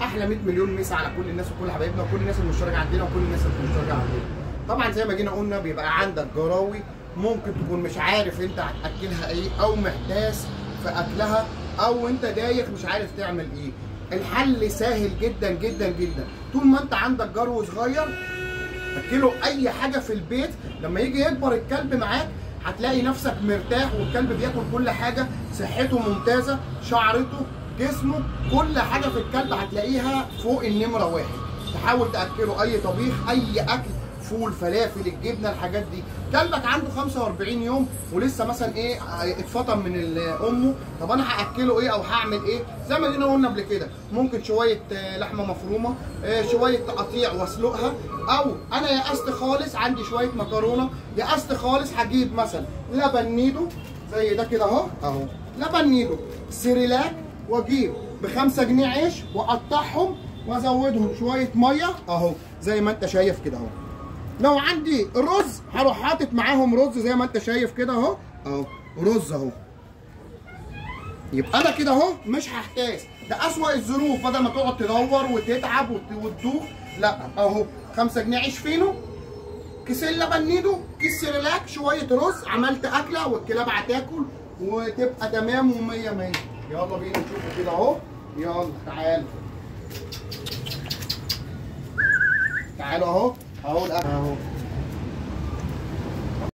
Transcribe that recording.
احلى 100 مليون مسا على كل الناس وكل حبايبنا وكل الناس المشتركه عندنا وكل الناس اللي مش مشتركه عندنا طبعا زي ما جينا قلنا بيبقى عندك جراوي ممكن تكون مش عارف انت هتاكلها ايه او محتاس في اكلها او انت دايخ مش عارف تعمل ايه الحل سهل جدا جدا جدا طول ما انت عندك جرو صغير اكله اي حاجه في البيت لما يجي يكبر الكلب معاك هتلاقي نفسك مرتاح والكلب بياكل كل حاجه صحته ممتازه شعرته جسمه كل حاجه في الكلب هتلاقيها فوق النمره واحد تحاول تاكله اي طبيخ اي اكل فول فلافل الجبنه الحاجات دي كلبك عنده 45 يوم ولسه مثلا ايه اتفطم من ال- امه طب انا هاكله ايه او هعمل ايه زي ما جينا قلنا قبل كده ممكن شويه آه، لحمه مفرومه آه، شويه تقطيع واسلقها او انا يأست خالص عندي شويه مكرونه يأست خالص هجيب مثلا لبن نيدو زي ده كده اهو اهو لبن نيدو سيريلاك واجيب بخمسة جنيه عيش واقطعهم وازودهم شويه ميه اهو زي ما انت شايف كده اهو لو عندي رز هروح حاطط معاهم رز زي ما انت شايف كده اهو اهو رز اهو يبقى انا كده اهو مش هحتاج ده اسوأ الظروف بدل ما تقعد تدور وتتعب وت- وتدوخ لا اهو 5 جنيه عيش فينو كيسين لبن نيدو كيس سيريلاك شويه رز عملت اكله والكلاب هتاكل وتبقى تمام ومية مية يلا بينا نشوف كده اهو يلا تعال تعالوا اهو اهو الأكل اهو